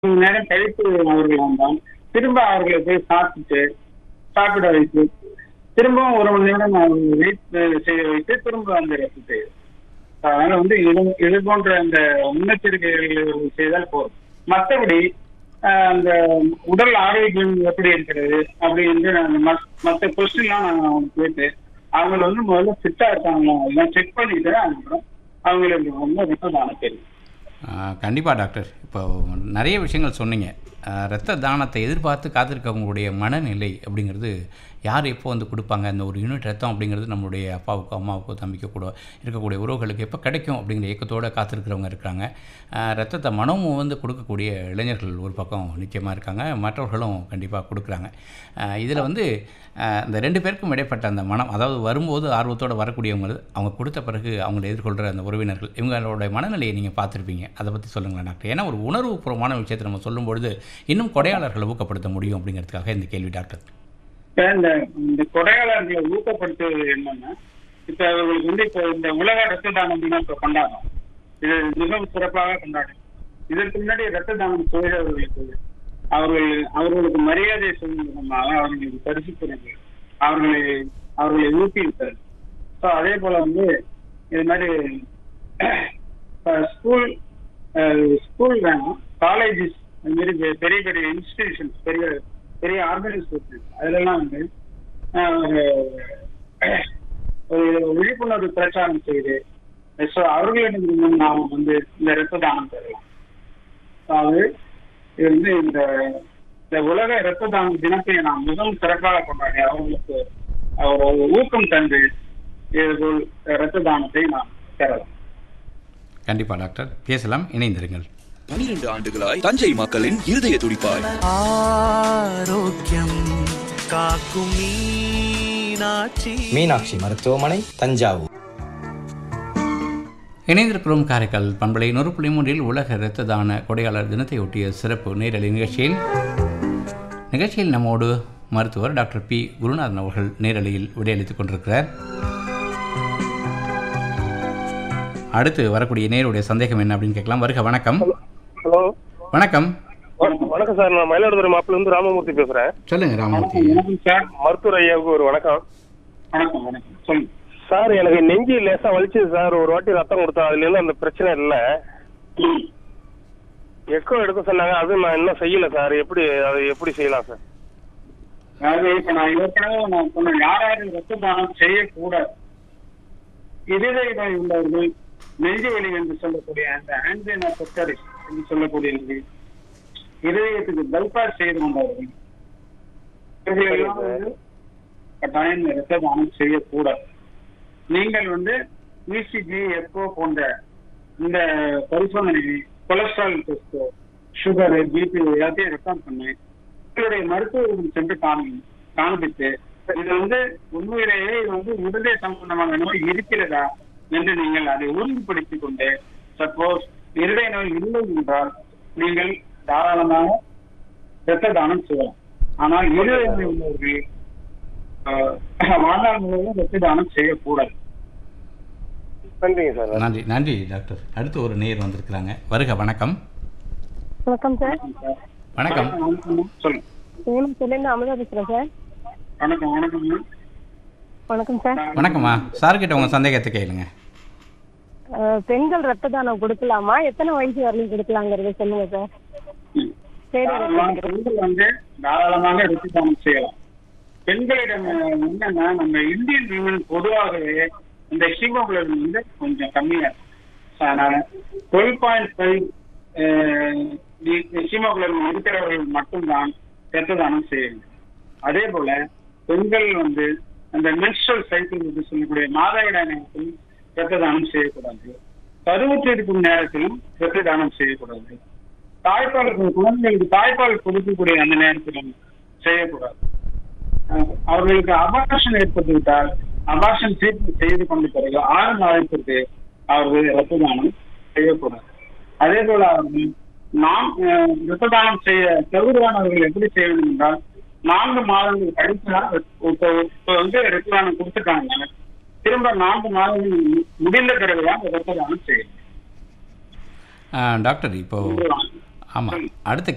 மணி நேரம் கழித்து அவர்கள் வந்தால் திரும்ப அவர்களை போய் சாப்பிட்டு சாப்பிட வைத்து திரும்பவும் ஒரு மணி நேரம் அவர்களை வெயிட் செய்ய வைத்து திரும்ப அந்த ரசத்தை அதனால வந்து இது இது போன்ற அந்த முன்னெச்சரிக்கைகள் செய்தால் போதும் மற்றபடி ஆஹ், அந்த உடல் ஆரோக்கியம் எப்படி இருக்கிறது அப்படின்னு நான் மற்ற கொஸ்டின்லாம் நான் அவங்களுக்கு கேட்டு அவங்க வந்து முதல்ல ஃபிட்டா இருக்காங்களா எல்லாம் செக் பண்ணிட்டு அதுக்கப்புறம் அவங்களுக்கு வந்து ரத்த தானம் தெரியும் கண்டிப்பாக டாக்டர் இப்போ நிறைய விஷயங்கள் சொன்னீங்க ஆஹ் இரத்த தானத்தை எதிர்பார்த்து காத்திருக்கவங்களுடைய மனநிலை அப்படிங்கிறது யார் எப்போ வந்து கொடுப்பாங்க அந்த ஒரு யூனிட் ரத்தம் அப்படிங்கிறது நம்மளுடைய அப்பாவுக்கோ அம்மாவுக்கோ தம்பிக்கோ கூட இருக்கக்கூடிய உறவுகளுக்கு எப்போ கிடைக்கும் அப்படிங்கிற ஏக்கத்தோடு காத்திருக்கிறவங்க இருக்கிறாங்க ஆஹ் ரத்தத்தை மனமும் வந்து கொடுக்கக்கூடிய இளைஞர்கள் ஒரு பக்கம் நிச்சயமாக இருக்காங்க மற்றவர்களும் கண்டிப்பாக கொடுக்குறாங்க இதில் வந்து ஆஹ் இந்த ரெண்டு பேருக்கும் இடைப்பட்ட அந்த மனம் அதாவது வரும்போது ஆர்வத்தோடு வரக்கூடியவங்க அவங்க கொடுத்த பிறகு அவங்களை எதிர்கொள்கிற அந்த உறவினர்கள் இவங்களோட மனநிலையை நீங்கள் பார்த்துருப்பீங்க அதை பற்றி சொல்லுங்களேன் டாக்டர் ஏன்னா ஒரு உணர்வுபூர்வமான விஷயத்தை நம்ம சொல்லும்பொழுது இன்னும் கொடையாளர்களை ஊக்கப்படுத்த முடியும் அப்படிங்கிறதுக்காக இந்த கேள்வி டாக்டர் இப்ப இந்த இந்த கொடையாளர்களை ஊக்கப்படுத்துவது என்னன்னா இப்ப அவர்களுக்கு வந்து இப்ப இந்த உலக ரத்த தானம் தினம் இப்ப கொண்டாடுறோம் இது மிகவும் சிறப்பாக கொண்டாடும் இதற்கு முன்னாடி ரத்த தானம் செய்தவர்களுக்கு அவர்கள் அவர்களுக்கு மரியாதை செய்யும் விதமாக அவர்களுக்கு பரிசுக்கிறது அவர்களை அவர்களை ஊக்குவித்தல் ஸோ அதே போல வந்து இது மாதிரி ஸ்கூல் ஸ்கூல் வேணும் காலேஜஸ் அது மாதிரி பெ- பெரிய பெரிய இன்ஸ்டிடியூஷன்ஸ் பெரிய பெரிய ஆர்கனைசேஷன் அதுலலாம் வந்து ஆஹ், ஒரு ஒரு விழிப்புணர்வு பிரச்சாரம் செய்து ஸோ அவர்களிடம் நாம் வந்து இந்த ரத்த தானம் பெறலாம் அதாவது இது வந்து இந்த இந்த உலக ரத்த தான தினத்தை நாம் மிகவும் சிறப்பாக கொண்டாடி அவர்களுக்கு ஒரு ஊக்கம் தந்து இதுபோல் ரத்த தானத்தை நாம் பெறலாம் கண்டிப்பாக டாக்டர் பேசலாம் இணைந்திருங்கள் பனிரெண்டு ஆண்டுகளாய் தஞ்சை மக்களின் இருதய துடிப்பாய் ஆரோக்கியம் காக்கும் மீனாட்சி மீனாட்சி மருத்துவமனை தஞ்சாவூர் இணைந்திருக்கிறோம் காரைக்கால் பண்பலை நூறு புள்ளி மூன்றில் உலக இரத்த தான கொடையாளர் தினத்தை ஒட்டிய சிறப்பு நேரலை நிகழ்ச்சியில் நிகழ்ச்சியில் நம்மோடு மருத்துவர் டாக்டர் பி குருநாதன் அவர்கள் நேரலையில் விடையளித்துக் கொண்டிருக்கிறார் அடுத்து வரக்கூடிய நேருடைய சந்தேகம் என்ன அப்படின்னு கேட்கலாம் வருக வணக்கம் ஹலோ வணக்கம் வண- வணக்கம் சார் நான் மயிலாடுதுறை மாப்பிள்ள இருந்து ராமமூர்த்தி பேசுறேன் சொல்லுங்க ராமமூர்த்தி வணக்கம் சார் மருத்துவர் ஐயாவுக்கு ஒரு வணக்கம் வணக்கம் வணக்கம் சொல்லுங்க சார் எனக்கு நெஞ்சு லேசா வலிச்சுது சார் ஒரு வாட்டி ரத்தம் கொடுத்தா அதுல இருந்து அந்த பிரச்சனை இல்ல எக்கோ எடுக்க சொன்னாங்க அது நான் இன்னும் செய்யல சார் எப்படி அது எப்படி செய்யலாம் சார் அதாவது இப்ப நான் ஏற்கனவே நான் சொன்ன யார் யாரும் ரத்த தானம் செய்யக்கூடாது இருதய நோய் உள்ளவர்கள் நெஞ்சு வலி என்று சொல்லக்கூடிய அந்த ஆன்ஜினா பெக்டரிஸ் என்று சொல்லக்கூடியவர்கள் இருதயத்துக்கு பைபாஸ் செய்து கொண்டவர்கள் இவர்களெல்லாம் வந்து கட்டாயம் ரத்த தானம் செய்யக்கூடாது நீங்கள் வந்து இசிஜி எக்கோ போன்ற இந்த பரிசோதனை கொலஸ்ட்ரால் டெஸ்ட் சுகர் பிபி எல்லாத்தையும் ரெக்கார்ட் பண்ணி உங்களுடைய மருத்துவர்கள் சென்று காமி காண்பித்து இது வந்து உண்மையிலேயே இது வந்து இருதய சம்பந்தமான நோய் இருக்கிறதா என்று நீங்கள் அதை உறுதிப்படுத்திக் கொண்டு சப்போஸ் இருதய நோய் இல்லை என்றால் நீங்கள் தாராளமாக இரத்த தானம் செய்யலாம் ஆனால் இருதய நோய் உள்ளவர்கள் ஆஹ், வாழ்நாள் முழுவதும் இரத்த தானம் செய்யக்கூடாது நன்றிங்க சார் நன்றி நன்றி டாக்டர் அடுத்து ஒரு நேர் வந்திருக்கிறாங்க வருக வணக்கம் வணக்கம் சார் வணக்கம் சொல்லுங்க சேலத்துலேருந்து அமுதா பேசுகிறேன் சார் வணக்கம் வணக்கம் வணக்கம் சார் வணக்கம்மா சார்கிட்ட உங்கள் சந்தேகத்தை கேளுங்க அஹ், பெண்கள் ரத்த தானம் கொடுக்கலாமா எத்தனை வயசு வரலையும் கொடுக்கலாங்கிறத சொல்லுங்க சார் ம். சரி தாராளமாக பெண்கள் வந்து தாராளமாக ரத்த தானம் செய்யலாம் பெண்களிடம் என்னன்னா நம்ம இந்தியன் விமன் பொதுவாகவே இந்த ஹீமோகுளோபின் வந்து கொஞ்சம் கம்மியா இருக்கு So, அதனால டுவெல் பாயிண்ட் ஃபைவ் ஹீமோகுளோபின் இருக்கிறவர்கள் மட்டும்தான் ரத்த தானம் செய்ய வேண்டும் அதே போல பெண்கள் வந்து அந்த மென்ஸ்ட்ரல் சைக்கிள் என்று சொல்லக்கூடிய மாதவிடாய் நேரத்தில் ரத்த தானம் செய்யக்கூடாது கருவுற்று இருக்கும் நேரத்திலும் ரத்த தானம் செய்யக்கூடாது தாய்ப்பால் கு- குழந்தைகளுக்கு தாய்ப்பால் கொடுக்கக்கூடிய அந்த நேரத்திலும் செய்யக்கூடாது அஹ் அவர்களுக்கு அபார்ஷன் ஏற்பட்டு விட்டால் அபார்ஷன் ட்ரீட்மெண்ட் செய்து கொண்ட பிறகு ஆறு மாதத்திற்கு அவர்கள் ரத்த தானம் செய்யக்கூடாது அதே போல அவர்கள் நாம் அஹ், ரத்த தானம் செய்ய தகுதியானவர்கள் எப்படி செய்ய வேண்டும் என்றால் நான்கு மாதங்கள் கழித்துதான் இப்போ இப்போ வந்து ரத்த தானம் கொடுத்துட்டாங்க திரும்ப நான்கு மாதங்கள் மு- முடிந்த பிறகுதான் ரத்த தானம் செய்யணும் ஆ, டாக்டர் இப்போ ஆமாம் அடுத்த